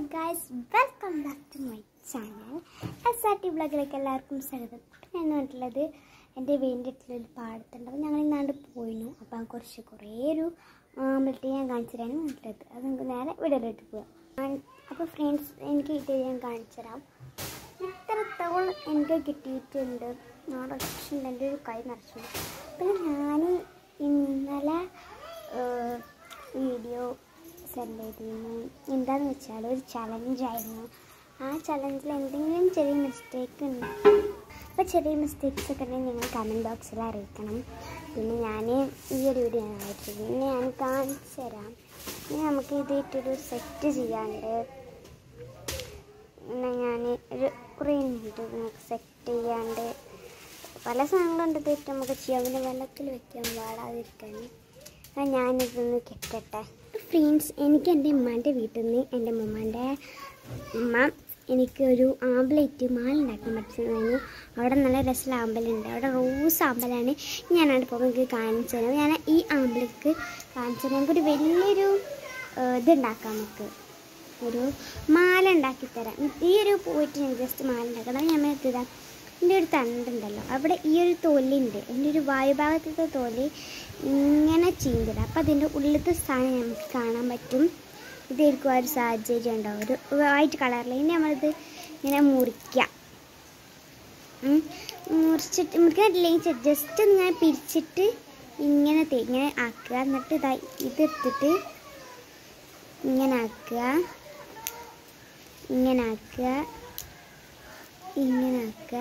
Guys welcome back to my channel S R T ബ്ലോഗിലേക്ക് എല്ലാവർക്കും സ്വാഗതം ഞാൻ വന്നിട്ടുള്ളത് എൻ്റെ വീടിൻ്റെ പാടത്തുണ്ട് അപ്പോൾ ഞങ്ങൾ ഇന്നാണ്ട് പോയിരുന്നു അപ്പോൾ കുറച്ച് കുറേ ഒരു ആമ്പലത്തെ ഞാൻ കാണിച്ചു തരാനും വന്നിട്ടുള്ളത് അത് നമുക്ക് നേരെ വീഡിയോയിലോട്ട് പോകാം അപ്പോൾ ഫ്രണ്ട്സ് എനിക്ക് കിട്ടിയത് ഞാൻ കാണിച്ചു തരാം ഇത്രത്തോളം എനിക്ക് കിട്ടിയിട്ടുണ്ട് നിറച്ചിട്ടുണ്ട് എൻ്റെ ഒരു കൈ നിറച്ചിട്ടുണ്ട് പിന്നെ ഞാൻ ഇന്നലെ വീഡിയോ സെൻഡ് ചെയ്തിരുന്നു എന്താണെന്ന് വെച്ചാൽ ഒരു ചലഞ്ചായിരുന്നു ആ ചലഞ്ചിൽ എന്തെങ്കിലും ചെറിയ മിസ്റ്റേക്ക് ഉണ്ട് അപ്പോൾ ചെറിയ മിസ്റ്റേക്സ് ഒക്കെ ഉണ്ടെങ്കിൽ നിങ്ങൾ കമൻറ്റ് ബോക്സിൽ അറിയിക്കണം പിന്നെ ഞാൻ ഈ ഒരു വീഡിയോ ഞാൻ അയച്ചു പിന്നെ ഞാൻ കാണിച്ചു തരാം ഇനി നമുക്ക് ഇതിട്ടൊരു സെറ്റ് ചെയ്യാണ്ട് പിന്നെ ഞാൻ ഒരു കുറേ മിനിറ്റ് നമുക്ക് സെറ്റ് ചെയ്യാണ്ട് പല സാധനങ്ങളുണ്ട് തെറ്റ് നമുക്ക് ചെയ്യാം പിന്നെ വെള്ളത്തിൽ വെക്കാൻ പാടാതിരിക്കാൻ ആ ഞാനിതൊന്ന് കെട്ടട്ടെ ഫ്രണ്ട്സ് എനിക്ക് എൻ്റെ ഉമ്മാൻ്റെ വീട്ടിൽ നിന്ന് എൻ്റെ ഉമ്മാൻ്റെ ഉമ്മ എനിക്ക് ഒരു ആമ്പലേറ്റ് മാല ഉണ്ടാക്കാൻ പറ്റുന്നു അവിടെ നല്ല രസമുള്ള ആമ്പലുണ്ട് അവിടെ റോസ് ആമ്പലാണ് ഞാനവിടെ പോകുമ്പോൾ എനിക്ക് കാണിച്ചു തരാം ഞാൻ ഈ ആമ്പലേക്ക് കാണിച്ചു തരാം നമുക്കൊരു വലിയൊരു ഏഹ്, ഇതുണ്ടാക്കാം നമുക്ക് ഒരു മാല ഉണ്ടാക്കി തരാം ഈ ഒരു പോയിട്ട് ഞാൻ ജസ്റ്റ് മാല ഉണ്ടാക്കണം അത് ഞാൻ എത്തിയതാ എൻ്റെ ഒരു തണ്ടുണ്ടല്ലോ അവിടെ ഈ ഒരു തൊലിയുണ്ട് എൻ്റെ ഒരു വായുഭാഗത്തെ തൊലി ഇങ്ങനെ ചീന്തിട അപ്പം അതിൻ്റെ ഉള്ളിലത്തെ സാധനം നമുക്ക് കാണാൻ പറ്റും ഇതായിരിക്കും ആ ഒരു സാഹചര്യം ഉണ്ടാവും ഒരു വൈറ്റ് കളറിൽ ഇനി നമ്മളിത് ഇങ്ങനെ മുറിക്കാം ഉം. മുറിച്ചിട്ട് മുറിക്കാനില്ലെങ്കിൽ ജസ്റ്റ് ഇങ്ങനെ പിരിച്ചിട്ട് ഇങ്ങനെ തേ- ഇങ്ങനെ ആക്കുക എന്നിട്ട് ഇതാ ഇതെടുത്തിട്ട് ഇങ്ങനെ ആക്കുക ഇങ്ങനെ ആക്കുക ഇങ്ങനെ ആക്കുക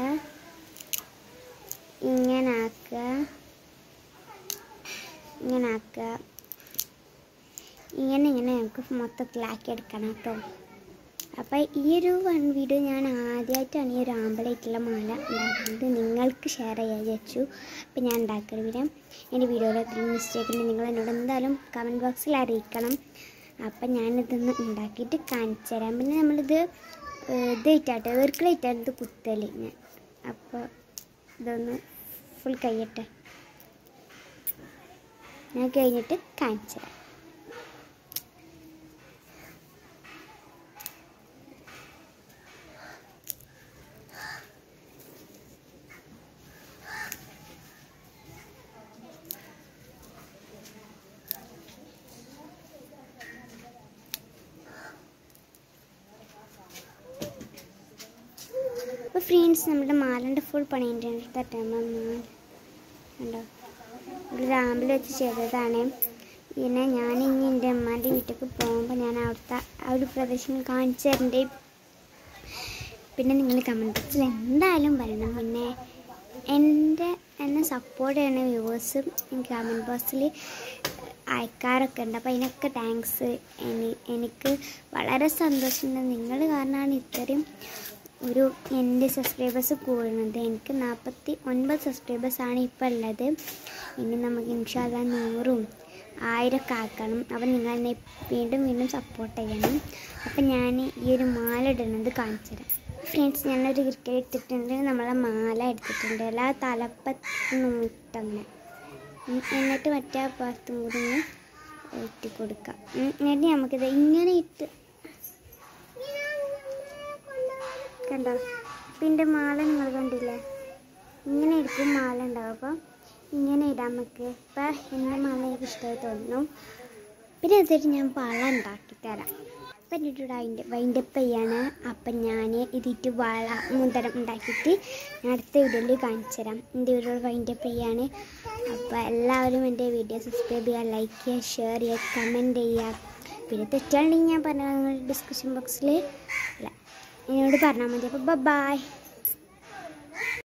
ഇങ്ങനെ ആക്കുക ഇങ്ങനെ ആക്കുക ഇങ്ങനെ ഇങ്ങനെ നമുക്ക് മൊത്തത്തിലാക്കി എടുക്കണം കേട്ടോ അപ്പോൾ ഈ ഒരു വൺ വീഡിയോ ഞാൻ ആദ്യമായിട്ടാണ് ഈ ഒരു ആമ്പലായിട്ടുള്ള മാല ഉണ്ടാക്കുന്നത് നിങ്ങൾക്ക് ഷെയർ ചെയ്യാൻ വിചാരിച്ചു അപ്പോൾ ഞാൻ ഉണ്ടാക്കുന്ന വീഡിയോ എൻ്റെ വീഡിയോയിൽ എന്തെങ്കിലും മിസ്റ്റേക്ക് ഉണ്ടെങ്കിൽ നിങ്ങൾ എന്നോട് എന്തായാലും കമൻറ്റ് ബോക്സിൽ അറിയിക്കണം അപ്പം ഞാനിതൊന്ന് ഉണ്ടാക്കിയിട്ട് കാണിച്ചു തരാം പിന്നെ നമ്മളിത് ഏഹ്, ഇത് ഇട്ടാട്ടെ ഏർക്കിളിട്ടാണ് ഇത് കുത്തല് ഞാൻ അപ്പോൾ ഇതൊന്ന് ഫുൾ കഴിയട്ടെ ഞാൻ കഴിഞ്ഞിട്ട് കാണിച്ചു തരാം അപ്പോൾ ഫ്രണ്ട്സ് നമ്മുടെ മാലൻ്റെ ഫുൾ പണിയുണ്ട് തട്ടെ നമ്മൾ ഉണ്ടോ ഒരു റാമ്പിൽ വെച്ച് ചെയ്തതാണ് പിന്നെ ഞാൻ ഇനി എൻ്റെ അമ്മാൻ്റെ വീട്ടിലേക്ക് പോകുമ്പോൾ ഞാൻ അവിടുത്തെ ആ ഒരു പ്രദേശം കാണിച്ചു തരണ്ടേ പിന്നെ നിങ്ങൾ കമൻറ്റ് ബോക്സിൽ എന്തായാലും പറയണം പിന്നെ എൻ്റെ എന്നെ സപ്പോർട്ട് ചെയ്യുന്ന വ്യൂവേഴ്സും കമൻറ്റ് ബോക്സിൽ അയക്കാറൊക്കെ ഉണ്ട് അപ്പോൾ അതിനൊക്കെ താങ്ക്സ് എനി എനിക്ക് വളരെ സന്തോഷമുണ്ട് നിങ്ങൾ കാരണമാണ് ഇത്രയും ഒരു എൻ്റെ സബ്സ്ക്രൈബേഴ്സ് കൂടുന്നത് എനിക്ക് നാൽപ്പത്തി ഒൻപത് സബ്സ്ക്രൈബേഴ്സാണ് ഇപ്പോൾ ഉള്ളത് ഇനി നമുക്ക് ഇൻഷാല്ല നൂറും ആയിരമൊക്കെ ആക്കണം അപ്പം നിങ്ങൾ എന്നെ വീണ്ടും വീണ്ടും സപ്പോർട്ട് ചെയ്യണം അപ്പം ഞാൻ ഈ ഒരു മാല ഇടുന്നത് കാണിച്ചു തരാം ഫ്രണ്ട്സ് ഞാനൊരു ക്രിക്കറ്റ് എടുത്തിട്ടുണ്ട് നമ്മളെ മാല എടുത്തിട്ടുണ്ട് എല്ലാ തലപ്പത്ത് നൂറ്റങ്ങനെ ഉം, എന്നിട്ട് മറ്റേ ഭാഗത്തും കൂടി ഒന്ന് ഇട്ട് കൊടുക്കാം ഉം, എന്നിട്ട് നമുക്കിത് ഇങ്ങനെ ഇട്ട് കണ്ടോ അപ്പം എൻ്റെ മാല നിങ്ങൾ കണ്ടില്ലേ ഇങ്ങനെ ഇരിക്കും മാല ഉണ്ടാവും അപ്പം ഇങ്ങനെ ഇടാം നമുക്ക് ഇപ്പം എൻ്റെ മാല എനിക്ക് ഇഷ്ടമായി തോന്നുന്നു പിന്നെ എന്നിട്ട് ഞാൻ വള ഉണ്ടാക്കി തരാം അപ്പം എന്നിട്ട് അതിൻ്റെ വൈൻഡപ്പ് ചെയ്യാണ് അപ്പം ഞാൻ ഇതിട്ട് വള മുതരം ഉണ്ടാക്കിയിട്ട് ഞാൻ അടുത്ത വീഡിയോയിൽ കാണിച്ചു തരാം എൻ്റെ വീഡിയോ വൈൻഡപ്പ് ചെയ്യാണ് അപ്പോൾ എല്ലാവരും എൻ്റെ വീഡിയോ സബ്സ്ക്രൈബ് ചെയ്യുക ലൈക്ക് ചെയ്യുക ഷെയർ ചെയ്യുക കമൻറ്റ് ചെയ്യുക പിന്നെ തെറ്റാണെങ്കിൽ ഞാൻ പറഞ്ഞ ഡിസ്ക്രിപ്ഷൻ ബോക്സിൽ അല്ല എന്നോട് പറഞ്ഞാൽ മതി അപ്പോൾ ബൈ